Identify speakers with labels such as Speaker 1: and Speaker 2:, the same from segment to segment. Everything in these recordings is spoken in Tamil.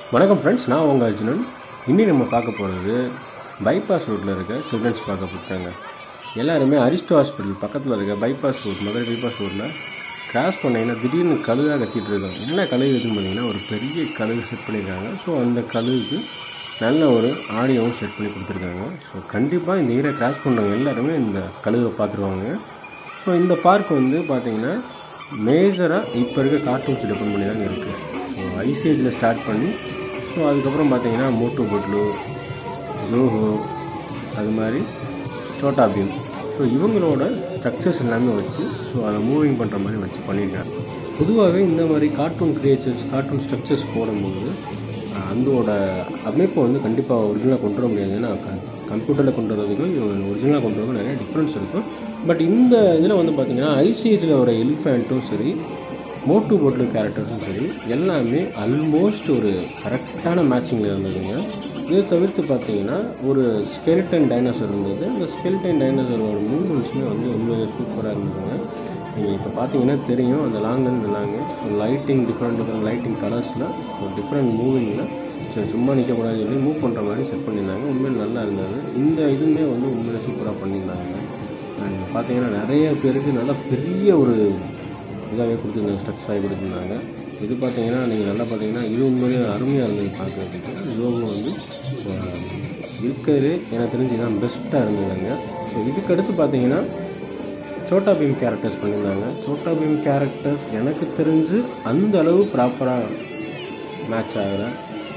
Speaker 1: வணக்கம் ஃப்ரெண்ட்ஸ் நான் உங்கள் அர்ஜுனன் இன்னி நம்ம பார்க்க போகிறது பைபாஸ் ரோட்டில் இருக்க சில்ட்ரன்ஸ் பார்க்க புத்தாங்க எல்லாருமே அரிஸ்டோ ஹாஸ்பிட்டல் பக்கத்தில் இருக்க பைபாஸ் ரோட் மதுரை பைபாஸ் ரோட்டில் கிராஸ் பண்ணீங்கன்னா திடீர்னு கழுகாக கத்திட்டு இருக்காங்க என்ன கழுகு இருக்குன்னு பார்த்தீங்கன்னா ஒரு பெரிய கழுகு செட் பண்ணியிருக்காங்க ஸோ அந்த கழுகுக்கு நல்ல ஒரு ஆடியோவும் செட் பண்ணி கொடுத்துருக்காங்க ஸோ கண்டிப்பாக இந்த ஏரியா கிராஸ் பண்ணுறவங்க எல்லாருமே இந்த கழுகை பார்த்துருவாங்க ஸோ இந்த பார்க் வந்து பார்த்தீங்கன்னா மேஜராக இப்போ இருக்க கார்ட்டூன்ஸ் டிபெண்ட் பண்ணி தாங்க இருக்குது ஸோ ஐசேஜில் ஸ்டார்ட் பண்ணி ஸோ அதுக்கப்புறம் பார்த்தீங்கன்னா மோட்டு பொட்லு ஜோஹோ அது மாதிரி சோட்டா பீம் ஸோ இவங்களோட ஸ்ட்ரக்சர்ஸ் எல்லாமே வச்சு ஸோ அதை மூவிங் பண்ணுற மாதிரி வச்சு பண்ணியிருக்காங்க பொதுவாகவே இந்த மாதிரி கார்ட்டூன் கிரியேச்சர்ஸ் கார்ட்டூன் ஸ்ட்ரக்சர்ஸ் போடும்போது அஹ், அதோட அமைப்பை வந்து கண்டிப்பாக ஒரிஜினலாக கொண்டு வர முடியாது ஏன்னா கம்ப்யூட்டரில் கொண்டு வரதுக்கும் இவங்க ஒரிஜினலாக கொண்டு வரதுக்கும் நிறைய டிஃப்ரென்ஸ் இருக்கும் பட் இந்த இதில் வந்து பார்த்தீங்கன்னா ஐசிஹெச்சில் வர எலிஃபேண்ட்டும் சரி மோட்டு போட்டில் கேரக்டர்ஸும் சரி எல்லாமே ஆல்மோஸ்ட் ஒரு கரெக்டான மேட்சிங்கில் இருந்ததுங்க இதை தவிர்த்து பார்த்தீங்கன்னா ஒரு ஸ்கெலிட்டன் டைனோசர் இருந்தது அந்த ஸ்கெலிட்டன் டைனோசரோட மூவ்மெண்ட்ஸுமே வந்து உண்மையிலே சூப்பராக இருந்ததுங்க நீங்கள் இப்போ பார்த்தீங்கன்னா தெரியும் அந்த long and long so lighting different different lighting கலர்ஸில் ஸோ டிஃப்ரெண்ட் மூவிங்கில் சரி சும்மா நிற்கக்கூடாதுன்னு சொல்லி மூவ் பண்ணுற மாதிரி செட் பண்ணியிருந்தாங்க உண்மையில் நல்லா இருந்தது இந்த இதுவுமே வந்து உண்மையிலே சூப்பராக பண்ணியிருந்தாங்க அண்ட் பார்த்தீங்கன்னா நிறைய பேருக்கு நல்லா பெரிய ஒரு இதாகவே கொடுத்துருந்தாங்க ஸ்ட்ரக்சராகி கொடுத்துருந்தாங்க இது பார்த்தீங்கன்னா நீங்கள் நல்லா பார்த்தீங்கன்னா இது உண்மையிலேயே அருமையாக இருந்தது பார்க்குறதுக்கு ஜோகோ வந்து அஹ், இருக்கிறதுலே எனக்கு தெரிஞ்சு தான் பெஸ்ட்டாக இருந்ததுங்க ஸோ இதுக்கு அடுத்து பார்த்தீங்கன்னா சோட்டா பீம் கேரக்டர்ஸ் பண்ணியிருந்தாங்க சோட்டா பீம் கேரக்டர்ஸ் எனக்கு தெரிஞ்சு அந்த அளவு ப்ராப்பராக மேட்ச் ஆகலை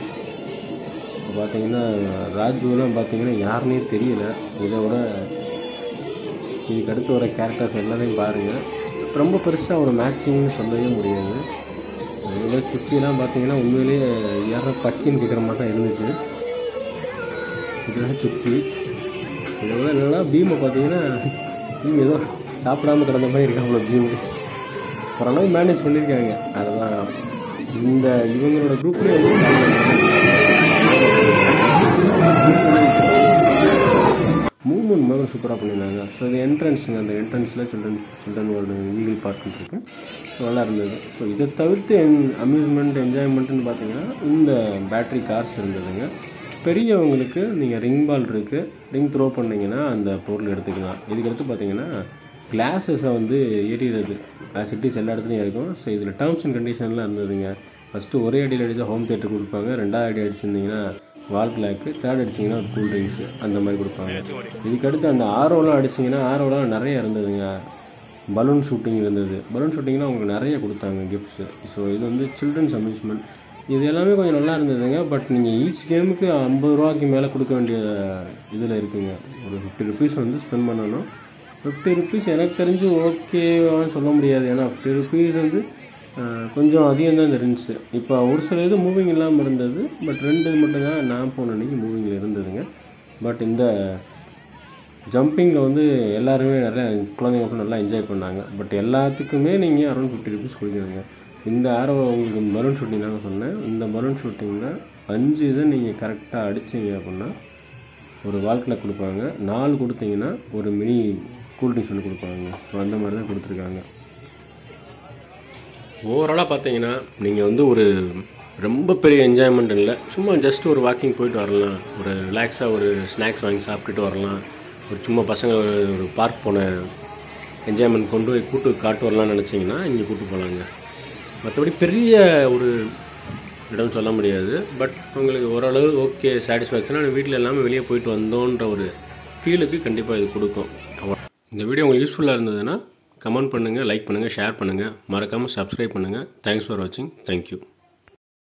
Speaker 1: இப்போ பார்த்தீங்கன்னா ராஜுலாம் பார்த்தீங்கன்னா யாருன்னே தெரியல இதை விட இதுக்கு அடுத்து வர கேரக்டர்ஸ் எல்லாத்தையும் பாருங்கள் ரொம்ப பெருசாக ஒரு மேட்சிங்னு சொல்லவே முடியாது இதில் சுற்றிலாம் பார்த்தீங்கன்னா உண்மையிலேயே யாரோ பக்கின்னு கேட்குற மாதிரி தான் இருந்துச்சு இதெல்லாம் சுற்றி இதை விட என்னென்னா பீமை பார்த்தீங்கன்னா பீம் ஏதோ சாப்பிடாம கிடந்த மாதிரி இருக்காப்புல பீம் ஓரளவு மேனேஜ் பண்ணியிருக்காங்க அதெல்லாம் இந்த இவங்களோட குரூப்லேயே மூவ்மெண்ட் மாதிரி சூப்பராக பண்ணியிருந்தாங்க ஸோ இது என்ட்ரன்ஸுங்க அந்த என்ட்ரன்ஸில் சில்ட்ரன் சில்ட்ரன் வேர்ல்டு ஈகிள் பார்க்குன்னு இருக்கு ஸோ நல்லா இருந்தது ஸோ இதை தவிர்த்து என் அம்யூஸ்மெண்ட் என்ஜாய்மெண்ட்டுன்னு பார்த்தீங்கன்னா இந்த பேட்ரி கார்ஸ் இருந்ததுங்க பெரியவங்களுக்கு நீங்கள் ரிங் பால் இருக்குது ரிங் த்ரோ பண்ணிங்கன்னா அந்த பொருள் எடுத்துக்கலாம் இதுக்கடுத்து பார்த்தீங்கன்னா கிளாஸஸை வந்து எரியிறது ஆஸ் இட் இஸ் எல்லா இடத்துலையும் இருக்கும் ஸோ இதில் டேர்ம்ஸ் அண்ட் கண்டிஷன்லாம் இருந்ததுங்க ஃபஸ்ட்டு ஒரே அடியில் அடித்தா ஹோம் தேட்டர் கொடுப்பாங்க ரெண்டாவது அடி அடிச்சிருந்தீங்கன்னா வால் கிளாக்கு தேர்ட் அடிச்சிங்கன்னா ஒரு கூல் ட்ரிங்க்ஸு அந்த மாதிரி கொடுப்பாங்க இதுக்கடுத்து அந்த ஆரோலாம் அடிச்சிங்கன்னா ஆரோலாம் நிறைய இருந்ததுங்க பலூன் ஷூட்டிங் இருந்தது பலூன் ஷூட்டிங்லாம் அவங்களுக்கு நிறைய கொடுத்தாங்க கிஃப்ட்ஸு ஸோ இது வந்து சில்ட்ரன்ஸ் அம்யூஸ்மெண்ட் இது எல்லாமே கொஞ்சம் நல்லா இருந்ததுங்க பட் நீங்கள் ஈச் கேமுக்கு ஐம்பது ரூபாய்க்கு மேலே கொடுக்க வேண்டிய இதில் இருக்குங்க ஒரு ஃபிஃப்டி ருபீஸ் வந்து ஸ்பெண்ட் பண்ணணும் ஃபிஃப்டி ருபீஸ் எனக்கு தெரிஞ்சு ஓகேவான்னு சொல்ல முடியாது ஏன்னா ஃபிஃப்டி ருபீஸ் வந்து ஆஹ், கொஞ்சம் அதிகம் தான் இருந்துச்சு இப்போ ஒரு சில இது மூவிங் இல்லாமல் இருந்தது பட் ரெண்டு இது மட்டும்தான் நான் போன அன்றைக்கி மூவிங்கில் இருந்ததுங்க பட் இந்த ஜம்பிங்கில் வந்து எல்லாருமே நிறைய குழந்தைங்க கூட நல்லா என்ஜாய் பண்ணாங்க பட் எல்லாத்துக்குமே நீங்கள் அரௌண்ட் ஃபிஃப்டி ருபீஸ் கொடுக்கணுங்க இந்த ஆரோ உங்களுக்கு பலூன் ஷூட்டிங் தாங்க சொன்னேன் இந்த பலூன் ஷூட்டிங்கில் அஞ்சு இதை நீங்கள் கரெக்டாக அடிச்சீங்க அப்படின்னா ஒரு வாழ்க்கையில் கொடுப்பாங்க நாலு கொடுத்தீங்கன்னா ஒரு மினி கூல்ட்ரிங்க்ஸ் ஒன்று கொடுப்பாங்க ஸோ அந்த மாதிரி தான் கொடுத்துருக்காங்க ஓவராலாக பார்த்தீங்கன்னா நீங்கள் வந்து ஒரு ரொம்ப பெரிய என்ஜாய்மெண்ட் இல்லை சும்மா ஜஸ்ட் ஒரு வாக்கிங் போயிட்டு வரலாம் ஒரு ரிலாக்ஸாக ஒரு ஸ்நாக்ஸ் வாங்கி சாப்பிட்டுட்டு வரலாம் ஒரு சும்மா பசங்க ஒரு ஒரு பார்க் போன என்ஜாய்மெண்ட் கொண்டு போய் கூட்டு காட்டு வரலாம்னு நினச்சிங்கன்னா இங்கே கூட்டு போகலாங்க மற்றபடி பெரிய ஒரு இடம் சொல்ல முடியாது பட் உங்களுக்கு ஓரளவு ஓகே சாட்டிஸ்ஃபேக்ஷனாக வீட்டில் எல்லாமே வெளியே போயிட்டு வந்தோன்ற ஒரு ஃபீலுக்கு கண்டிப்பாக இது கொடுக்கும் அவ்வளோ இந்த வீடியோ உங்களுக்கு யூஸ்ஃபுல்லாக இருந்ததுன்னா கமெண்ட் பண்ணுங்கள் லைக் பண்ணுங்கள் ஷேர் பண்ணுங்கள் மறக்காமல் சப்ஸ்கிரைப் பண்ணுங்கள் தேங்க்ஸ் ஃபார் வாட்சிங் தேங்க்யூ